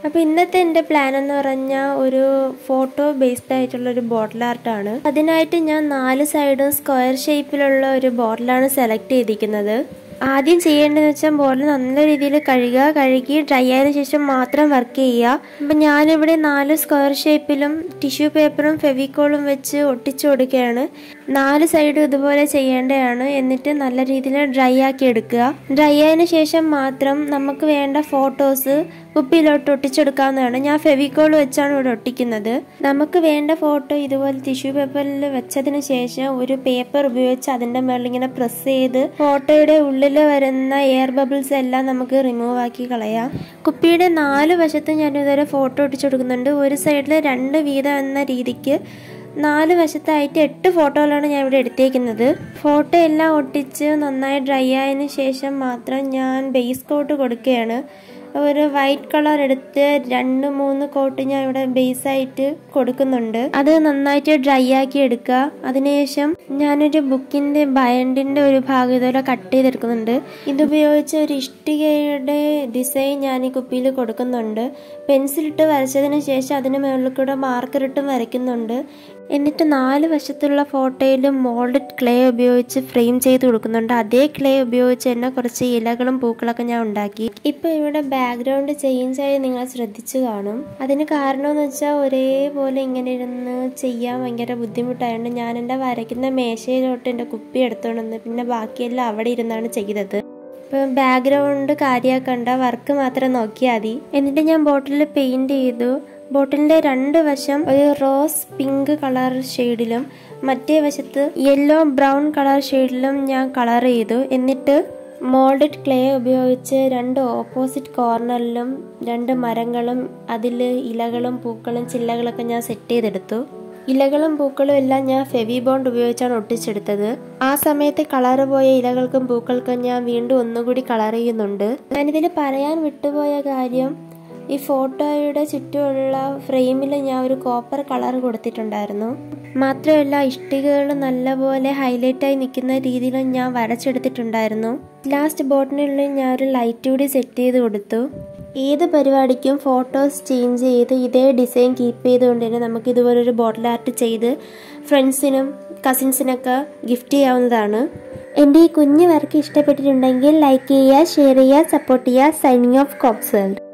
അപ്പോൾ ഇന്നത്തെ എൻ്റെ പ്ലാൻ എന്ന് പറഞ്ഞാൽ ഒരു ഫോട്ടോ ബേസ്ഡ് ആയിട്ടുള്ള ഒരു ബോട്ടിൽ ആർട്ടാണ് അതിനായിട്ട് ഞാൻ നാല് സൈഡും സ്ക്വയർ ഷേപ്പിലുള്ള ഒരു ബോട്ടിലാണ് സെലക്ട് ചെയ്തിരിക്കുന്നത് ആദ്യം ചെയ്യേണ്ടതെന്ന് വെച്ചാൽ ബോട്ടിൽ നല്ല രീതിയിൽ കഴുകുക കഴുകി ഡ്രൈ ആയതിനു ശേഷം മാത്രം വർക്ക് ചെയ്യുക അപ്പം ഞാനിവിടെ നാല് സ്ക്വയർ ഷേപ്പിലും ടിഷ്യൂ പേപ്പറും ഫെവിക്കോളും വെച്ച് ഒട്ടിച്ചു കൊടുക്കുകയാണ് നാല് സൈഡും ഇതുപോലെ ചെയ്യേണ്ടതാണ് എന്നിട്ട് നല്ല രീതിയിൽ ഡ്രൈ ആക്കി എടുക്കുക ഡ്രൈ ആയതിനു ശേഷം മാത്രം നമുക്ക് വേണ്ട ഫോട്ടോസ് കുപ്പിയിലോട്ട് ഒട്ടിച്ചെടുക്കാവുന്നതാണ് ഞാൻ ഫെവിക്കോൾ വെച്ചാണ് ഇവിടെ ഒട്ടിക്കുന്നത് നമുക്ക് വേണ്ട ഫോട്ടോ ഇതുപോലെ ടിഷ്യൂ പേപ്പറിൽ വെച്ചതിന് ശേഷം ഒരു പേപ്പർ ഉപയോഗിച്ച് അതിന്റെ മേളിൽ ഇങ്ങനെ പ്രസ് ചെയ്ത് ഫോട്ടോയുടെ ഉള്ളിൽ വരുന്ന എയർ ബബിൾസ് എല്ലാം നമുക്ക് റിമൂവ് ആക്കി കളയാം കുപ്പിയുടെ നാല് വശത്തും ഞാൻ ഇതുവരെ ഫോട്ടോ ഒട്ടിച്ചെടുക്കുന്നുണ്ട് ഒരു സൈഡിൽ രണ്ട് വീതം എന്ന രീതിക്ക് നാല് വശത്തായിട്ട് എട്ട് ഫോട്ടോകളാണ് ഞാൻ ഇവിടെ എടുത്തേക്കുന്നത് ഫോട്ടോ എല്ലാം ഒട്ടിച്ച് നന്നായി ഡ്രൈ ആയതിനു ശേഷം മാത്രം ഞാൻ ബേസ് കോട്ട് കൊടുക്കുകയാണ് ഒരു വൈറ്റ് കളർ എടുത്ത് രണ്ട് മൂന്ന് കോട്ട് ഞാൻ ഇവിടെ ബേസ് ആയിട്ട് കൊടുക്കുന്നുണ്ട് അത് നന്നായിട്ട് ഡ്രൈ ആക്കി എടുക്കുക അതിനുശേഷം ഞാനൊരു ബുക്കിന്റെ ബയൻഡിന്റെ ഒരു ഭാഗം ഇതുപോലെ കട്ട് ചെയ്തെടുക്കുന്നുണ്ട് ഇതുപയോഗിച്ച് ഒരു ഇഷ്ടികയുടെ ഡിസൈൻ ഞാൻ ഈ കുപ്പിയിൽ കൊടുക്കുന്നുണ്ട് പെൻസിലിട്ട് വരച്ചതിന് ശേഷം അതിന് മുകളിൽ കൂടെ മാർക്കർ ഇട്ടും വരയ്ക്കുന്നുണ്ട് എന്നിട്ട് നാല് വശത്തുള്ള ഫോട്ടോയിലും മോൾഡഡ് ക്ലേ ഉപയോഗിച്ച് ഫ്രെയിം ചെയ്ത് കൊടുക്കുന്നുണ്ട് അതേ ക്ലേ ഉപയോഗിച്ച് തന്നെ കുറച്ച് ഇലകളും പൂക്കളൊക്കെ ഞാൻ ഉണ്ടാക്കി ഇപ്പൊ ഇവിടെ ബാക്ക്ഗ്രൗണ്ട് ചേഞ്ച് ആയി നിങ്ങൾ ശ്രദ്ധിച്ചു കാണും അതിന് കാരണം എന്ന് വെച്ചാൽ ഒരേപോലെ ഇങ്ങനെ ഇരുന്ന് ചെയ്യാൻ ഭയങ്കര ബുദ്ധിമുട്ടായതുകൊണ്ട് ഞാൻ എൻ്റെ വരയ്ക്കുന്ന മേശയിലോട്ട് എൻ്റെ കുപ്പി എടുത്തോണ്ട് വന്ന് പിന്നെ ബാക്കിയെല്ലാം അവിടെ ഇരുന്നാണ് ചെയ്തത് ഇപ്പം ബാക്ക്ഗ്രൗണ്ട് കാര്യമാക്കണ്ട വർക്ക് മാത്രം നോക്കിയാൽ മതി എന്നിട്ട് ഞാൻ ബോട്ടിൽ പെയിന്റ് ചെയ്തു ബോട്ടിലിന്റെ രണ്ട് വശം ഒരു റോസ് പിങ്ക് കളർ ഷെയ്ഡിലും മറ്റേ വശത്ത് യെല്ലോ ബ്രൗൺ കളർ ഷെയ്ഡിലും ഞാൻ കളർ ചെയ്തു എന്നിട്ട് മോൾഡഡ് ക്ലേ ഉപയോഗിച്ച് രണ്ട് ഓപ്പോസിറ്റ് കോർണറിലും രണ്ട് മരങ്ങളും അതിൽ ഇലകളും പൂക്കളും ചില്ലകളൊക്കെ ഞാൻ സെറ്റ് ചെയ്തെടുത്തു ഇലകളും പൂക്കളും എല്ലാം ഞാൻ ഫെവി ബോണ്ട് ഉപയോഗിച്ചാണ് ഒട്ടിച്ചെടുത്തത് ആ സമയത്ത് കളർ പോയ ഇലകൾക്കും പൂക്കൾക്കും ഞാൻ വീണ്ടും ഒന്നുകൂടി കളർ ചെയ്യുന്നുണ്ട് ഞാനിതിൽ പറയാൻ വിട്ടുപോയ കാര്യം ഈ ഫോട്ടോയുടെ ചുറ്റുമുള്ള ഫ്രെയിമിൽ ഞാൻ ഒരു കോപ്പർ കളർ കൊടുത്തിട്ടുണ്ടായിരുന്നു മാത്രമല്ല ഇഷ്ടികകൾ നല്ലപോലെ ഹൈലൈറ്റായി നിൽക്കുന്ന രീതിയിലും ഞാൻ വരച്ചെടുത്തിട്ടുണ്ടായിരുന്നു ലാസ്റ്റ് ബോട്ടിനുള്ളിൽ ഞാൻ ഒരു ലൈറ്റ് കൂടി സെറ്റ് ചെയ്ത് കൊടുത്തു ഏത് പരിപാടിക്കും ഫോട്ടോസ് ചേഞ്ച് ചെയ്ത് ഇതേ ഡിസൈൻ കീപ്പ് ചെയ്തുകൊണ്ട് തന്നെ നമുക്ക് ഇതുപോലൊരു ബോട്ടിൽ ആർട്ട് ചെയ്ത് ഫ്രണ്ട്സിനും കസിൻസിനൊക്കെ ഗിഫ്റ്റ് ചെയ്യാവുന്നതാണ് എൻ്റെ ഈ കുഞ്ഞു വർക്ക് ഇഷ്ടപ്പെട്ടിട്ടുണ്ടെങ്കിൽ ലൈക്ക് ചെയ്യുക ഷെയർ ചെയ്യുക സപ്പോർട്ട് ചെയ്യുക സൈനിങ് ഓഫ് കോപ്സ് വേൾഡ്